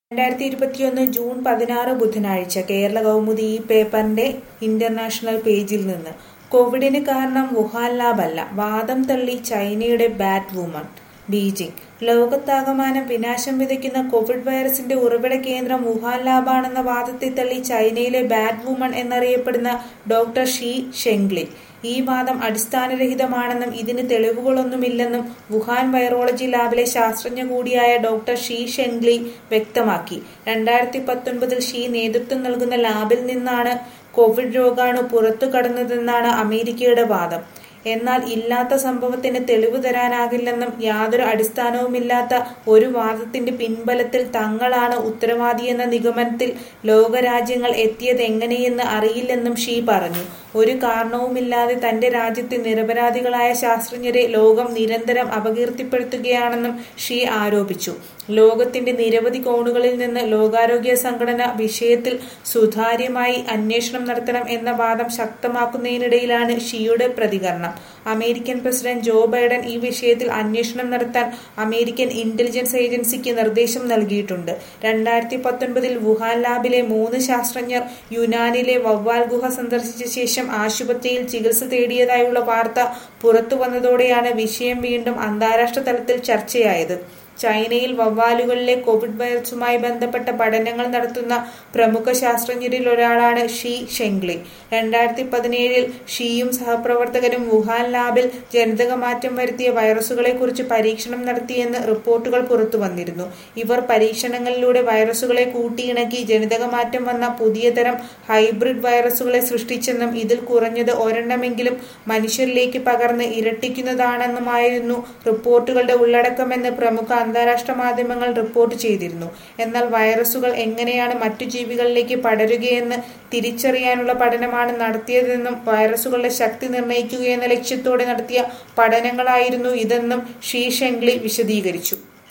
രണ്ടായിരത്തി ഇരുപത്തിയൊന്ന് ജൂൺ പതിനാറ് ബുധനാഴ്ച കേരള കൗമുദി ഈ പേപ്പറിന്റെ ഇന്റർനാഷണൽ പേജിൽ നിന്ന് കോവിഡിന് കാരണം വുഹാൻ ലാബല്ല വാദം തള്ളി ചൈനയുടെ ബാറ്റ് വുമൺ ബീജിംഗ് ലോകത്താകമാനം വിനാശം വിതയ്ക്കുന്ന കോവിഡ് വൈറസിന്റെ ഉറവിട കേന്ദ്രം വുഹാൻ ലാബാണെന്ന വാദത്തെ തള്ളി ചൈനയിലെ ബാറ്റ് വുമൺ എന്നറിയപ്പെടുന്ന ഡോക്ടർ ഷീ ഷെങ്ലി ഈ വാദം അടിസ്ഥാനരഹിതമാണെന്നും ഇതിന് തെളിവുകളൊന്നുമില്ലെന്നും വുഹാൻ വൈറോളജി ലാബിലെ ശാസ്ത്രജ്ഞ കൂടിയായ ഡോക്ടർ ഷീ ഷെങ്ലി വ്യക്തമാക്കി രണ്ടായിരത്തി പത്തൊൻപതിൽ ഷീ നേതൃത്വം നൽകുന്ന ലാബിൽ നിന്നാണ് കോവിഡ് രോഗാണു പുറത്തു കടന്നതെന്നാണ് അമേരിക്കയുടെ വാദം എന്നാൽ ഇല്ലാത്ത സംഭവത്തിന് തെളിവ് തരാനാകില്ലെന്നും യാതൊരു അടിസ്ഥാനവുമില്ലാത്ത ഒരു വാദത്തിന്റെ പിൻബലത്തിൽ തങ്ങളാണ് ഉത്തരവാദിയെന്ന നിഗമനത്തിൽ ലോകരാജ്യങ്ങൾ എത്തിയത് എങ്ങനെയെന്ന് അറിയില്ലെന്നും ഷീ പറഞ്ഞു ഒരു കാരണവുമില്ലാതെ തന്റെ രാജ്യത്തെ നിരപരാധികളായ ശാസ്ത്രജ്ഞരെ ലോകം നിരന്തരം അപകീർത്തിപ്പെടുത്തുകയാണെന്നും ഷീ ആരോപിച്ചു ലോകത്തിന്റെ നിരവധി കോണുകളിൽ നിന്ന് ലോകാരോഗ്യ സംഘടന വിഷയത്തിൽ സുതാര്യമായി അന്വേഷണം നടത്തണം എന്ന വാദം ശക്തമാക്കുന്നതിനിടയിലാണ് ഷിയുടെ പ്രതികരണം അമേരിക്കൻ പ്രസിഡന്റ് ജോ ബൈഡൻ ഈ വിഷയത്തിൽ അന്വേഷണം നടത്താൻ അമേരിക്കൻ ഇന്റലിജൻസ് ഏജൻസിക്ക് നിർദ്ദേശം നൽകിയിട്ടുണ്ട് രണ്ടായിരത്തി പത്തൊൻപതിൽ വുഹാൻ ലാബിലെ മൂന്ന് ശാസ്ത്രജ്ഞർ യുനാനിലെ വവ്വാൽ ഗുഹ സന്ദർശിച്ച ശേഷം ആശുപത്രിയിൽ ചികിത്സ തേടിയതായുള്ള വാർത്ത പുറത്തു വന്നതോടെയാണ് വിഷയം വീണ്ടും അന്താരാഷ്ട്ര തലത്തിൽ ചർച്ചയായത് ചൈനയിൽ വവ്വാലുകളിലെ കോവിഡ് വൈറസുമായി ബന്ധപ്പെട്ട പഠനങ്ങൾ നടത്തുന്ന പ്രമുഖ ശാസ്ത്രജ്ഞരിൽ ഒരാളാണ് ഷീ ഷെങ്ലി രണ്ടായിരത്തി പതിനേഴിൽ ഷീയും സഹപ്രവർത്തകരും വുഹാൻ ലാബിൽ ജനിതക മാറ്റം വരുത്തിയ വൈറസുകളെക്കുറിച്ച് പരീക്ഷണം നടത്തിയെന്ന് റിപ്പോർട്ടുകൾ പുറത്തു വന്നിരുന്നു ഇവർ പരീക്ഷണങ്ങളിലൂടെ വൈറസുകളെ കൂട്ടിയിണക്കി ജനിതക മാറ്റം വന്ന പുതിയ തരം ഹൈബ്രിഡ് വൈറസുകളെ സൃഷ്ടിച്ചെന്നും ഇതിൽ കുറഞ്ഞത് ഒരെണ്ണമെങ്കിലും മനുഷ്യരിലേക്ക് പകർന്ന് ഇരട്ടിക്കുന്നതാണെന്നുമായിരുന്നു റിപ്പോർട്ടുകളുടെ ഉള്ളടക്കമെന്ന് പ്രമുഖ അന്താരാഷ്ട്ര മാധ്യമങ്ങൾ റിപ്പോർട്ട് ചെയ്തിരുന്നു എന്നാൽ വൈറസുകൾ എങ്ങനെയാണ് മറ്റു ജീവികളിലേക്ക് പടരുകയെന്ന് തിരിച്ചറിയാനുള്ള പഠനമാണ് നടത്തിയതെന്നും വൈറസുകളുടെ ശക്തി നിർണ്ണയിക്കുകയെന്ന ലക്ഷ്യത്തോടെ നടത്തിയ പഠനങ്ങളായിരുന്നു ഇതെന്നും ഷീ ഷെങ്ലി വിശദീകരിച്ചു